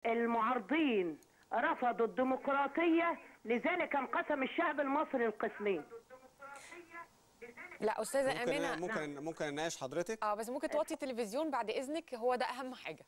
المعارضين رفضوا الديمقراطيه لذلك انقسم الشعب المصري القسمين لا استاذه امينه ممكن ممكن ممكن اناقش حضرتك اه بس ممكن توطي التلفزيون بعد اذنك هو ده اهم حاجه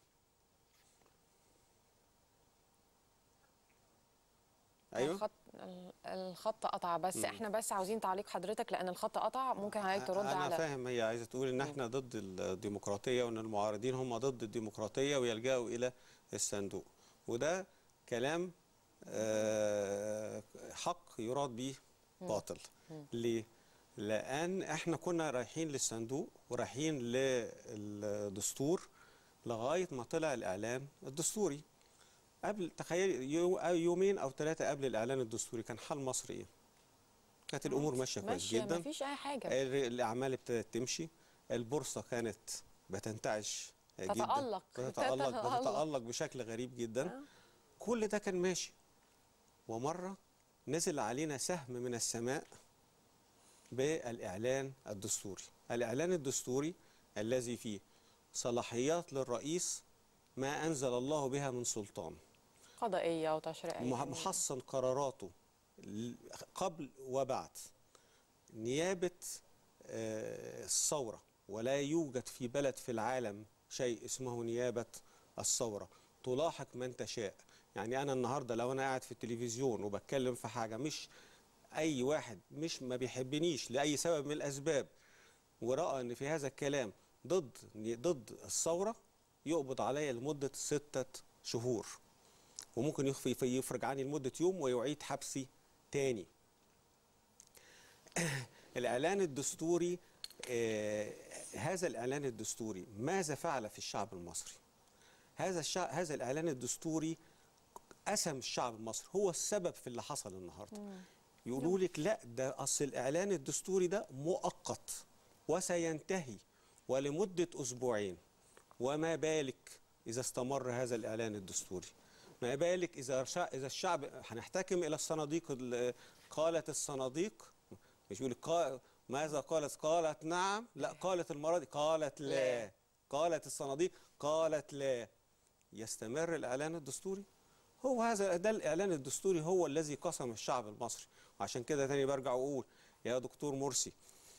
ايوه الخط ال- الخط قطع بس احنا بس عاوزين تعليق حضرتك لان الخط قطع ممكن حضرتك ترد انا على فاهم هي عايزه تقول ان احنا ضد الديمقراطيه وان المعارضين هم ضد الديمقراطيه ويلجأوا الى الصندوق وده كلام آه، حق يراد به باطل ليه لان احنا كنا رايحين للصندوق ورايحين للدستور لغايه ما طلع الاعلان الدستوري قبل تخيل يو- يومين او ثلاثه قبل الاعلان الدستوري كان حال مصر ايه كانت الامور ماشيه كويس ماشيه جدا مفيش اي حاجه ال- الاعمال ابتدت تمشي البورصه كانت بتنتعش جدا تتألق. بتتألق تتألق. بتتألق بشكل غريب جدا كل ده كان ماشي ومره نزل علينا سهم من السماء بالاعلان الدستوري الاعلان الدستوري الذي فيه صلاحيات للرئيس ما انزل الله بها من سلطان قضائيه وتشريعيه مح- محصن قراراته ل- قبل وبعد نيابة آه، الثورة ولا يوجد في بلد في العالم شيء اسمه نيابة الثورة تلاحق من تشاء يعني أنا النهاردة لو أنا قاعد في التلفزيون وبتكلم في حاجة مش أي واحد مش ما بيحبنيش لأي سبب من الأسباب ورأى أن في هذا الكلام ضد ضد الثورة يقبض عليا لمدة ستة شهور وممكن يخفي في- يفرج عني لمدة يوم ويعيد حبسي تاني الإعلان الدستوري آه هذا الإعلان الدستوري ماذا فعل في الشعب المصري هذا الشعب هذا الإعلان الدستوري قسم الشعب المصري هو السبب في اللي حصل النهارده يقولوا لك لا ده اصل الاعلان الدستوري ده مؤقت وسينتهي ولمده اسبوعين وما بالك اذا استمر هذا الاعلان الدستوري ما بالك اذا شا... اذا الشعب هنحتكم الى الصناديق ال- قالت الصناديق مش بيقول قا... ماذا قالت قالت نعم لا قالت المره دي قالت لا, لا. قالت الصناديق قالت لا يستمر الاعلان الدستوري هو هذا ده الاعلان الدستوري هو الذي قسم الشعب المصري وعشان كده تاني برجع واقول يا دكتور مرسي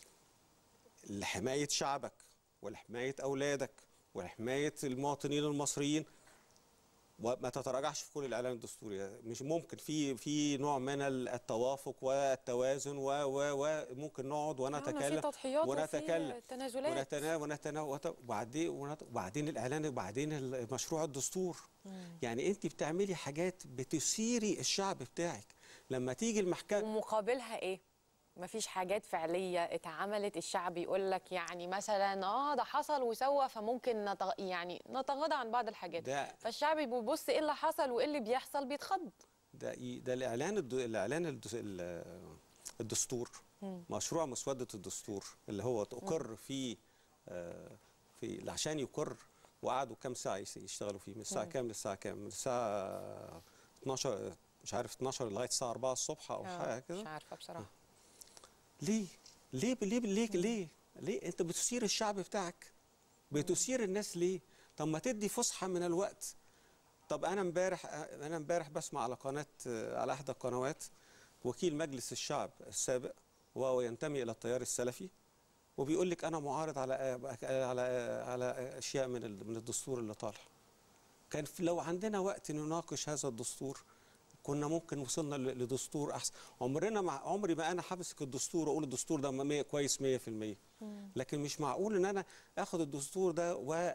لحمايه شعبك ولحمايه اولادك ولحمايه المواطنين المصريين وما تتراجعش في كل الاعلان الدستوري مش ممكن في في نوع من التوافق والتوازن و و وممكن نقعد ونتكلم في تضحيات وفي ونتكلم تنازلات. ونتنا ونتنا وت- وبعدين ونت- وبعدين الاعلان وبعدين مشروع الدستور يعني انت بتعملي حاجات بتثيري الشعب بتاعك لما تيجي المحكمه ومقابلها ايه مفيش حاجات فعليه اتعملت الشعب يقول لك يعني مثلا اه ده حصل وسوى فممكن نتغ... يعني نتغاضى عن بعض الحاجات ده- فالشعب بيبص ايه اللي حصل وايه اللي بيحصل بيتخض ده ي- ده الاعلان الد... الاعلان الدس... ال- الدستور مشروع مسوده الدستور اللي هو اقر فيه آه، في عشان يقر وقعدوا كام ساعه يس- يشتغلوا فيه من الساعه كام للساعه كام من الساعه 12 مش عارف 12 لغايه الساعه 4 الصبح او آه، حاجه كده مش عارفه بصراحه ليه ليه ليه ليه ليه ليه انت بتثير الشعب بتاعك بتثير الناس ليه طب ما تدي فسحه من الوقت طب انا امبارح انا امبارح بسمع على قناه على احدى القنوات وكيل مجلس الشعب السابق وهو ينتمي الى التيار السلفي وبيقول لك انا معارض على على على اشياء من ال- من الدستور اللي طالع كان في- لو عندنا وقت نناقش هذا الدستور كنا ممكن وصلنا ل- لدستور احسن عمرنا مع عمري ما انا همسك الدستور واقول الدستور ده مية كويس 100% لكن مش معقول ان انا اخد الدستور ده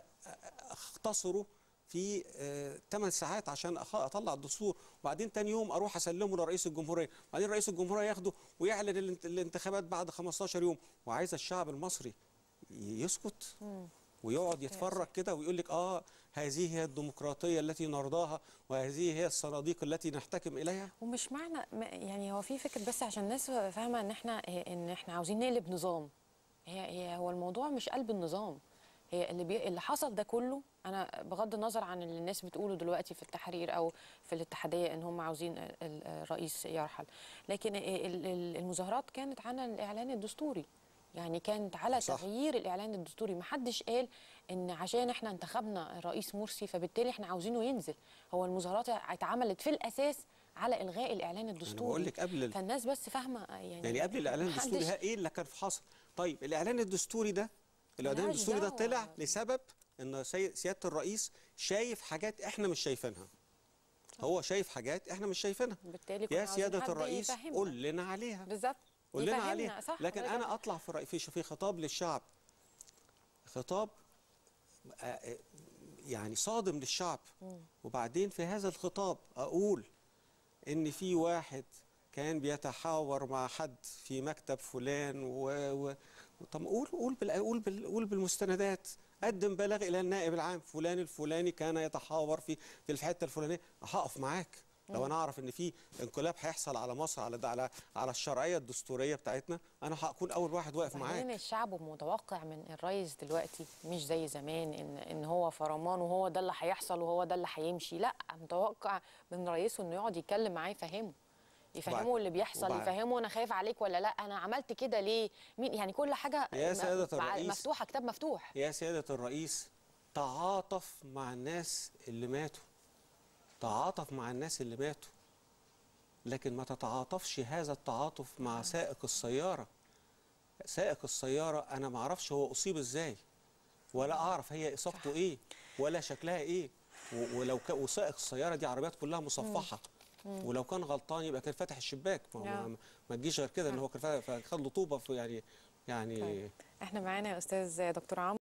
واختصره في 8 ساعات عشان أخ- اطلع الدستور وبعدين تاني يوم اروح اسلمه لرئيس الجمهوريه بعدين رئيس الجمهوريه ياخده ويعلن الانت- الانتخابات بعد 15 يوم وعايز الشعب المصري يسكت ويقعد يتفرج كده ويقول لك اه هذه هي الديمقراطيه التي نرضاها وهذه هي الصناديق التي نحتكم اليها ومش معنى ما- يعني هو في فكره بس عشان الناس فاهمه ان احنا ان احنا عاوزين نقلب نظام هي هي هو الموضوع مش قلب النظام هي اللي بي اللي حصل ده كله انا بغض النظر عن اللي الناس بتقوله دلوقتي في التحرير او في الاتحاديه ان هم عاوزين ال- ال- الرئيس يرحل لكن ال- ال- المظاهرات كانت عن الاعلان الدستوري يعني كانت على صح. تغيير الاعلان الدستوري ما حدش قال ان عشان احنا انتخبنا الرئيس مرسي فبالتالي احنا عاوزينه ينزل هو المظاهرات اتعملت في الاساس على الغاء الاعلان الدستوري بقول لك قبل ال- فالناس بس فاهمه يعني يعني قبل الاعلان محدش- الدستوري ها ايه اللي كان في حصل طيب الاعلان الدستوري ده الاعلان ملهاش الدستوري ده دعوة. طلع لسبب ان سي- سياده الرئيس شايف حاجات احنا مش شايفينها هو شايف حاجات احنا مش شايفينها بالتالي كنا يا عاوزين سياده حد الرئيس يفهمنا. قول لنا عليها بالظبط قول لنا يفهمنا، عليها صح لكن حضرتك انا اطلع في رأي- في في خطاب للشعب خطاب آه، آه، يعني صادم للشعب وبعدين في هذا الخطاب اقول ان في واحد كان بيتحاور مع حد في مكتب فلان و, و... طب قول قول بال... قول بال... قول بالمستندات قدم بلاغ الى النائب العام فلان الفلاني كان يتحاور في في الحته الفلانيه هقف معاك لو انا اعرف ان في انقلاب هيحصل على مصر على على على الشرعيه الدستوريه بتاعتنا انا هكون اول واحد واقف بعدين معاك الشعب متوقع من الرئيس دلوقتي مش زي زمان ان ان هو فرمان وهو ده اللي هيحصل وهو ده اللي هيمشي لا متوقع من رئيسه انه يقعد يتكلم معاه يفهمه يفهمه وبعد- اللي بيحصل وبعد- يفهمه انا خايف عليك ولا لا انا عملت كده ليه مين يعني كل حاجه يا م- سيادة مع- الرئيس. مفتوحه كتاب مفتوح يا سيادة الرئيس تعاطف مع الناس اللي ماتوا تعاطف مع الناس اللي ماتوا لكن ما تتعاطفش هذا التعاطف مع سائق السيارة سائق السيارة أنا ما أعرفش هو أصيب إزاي ولا أعرف هي إصابته إيه ولا شكلها إيه و- ولو ك... وسائق السيارة دي عربيات كلها مصفحة ولو كان غلطان يبقى كان فاتح الشباك ما, نعم. ما, ما تجيش غير كده ان هو كان فاتح- خد له طوبه في يعني يعني طيب. احنا معانا يا استاذ دكتور عمرو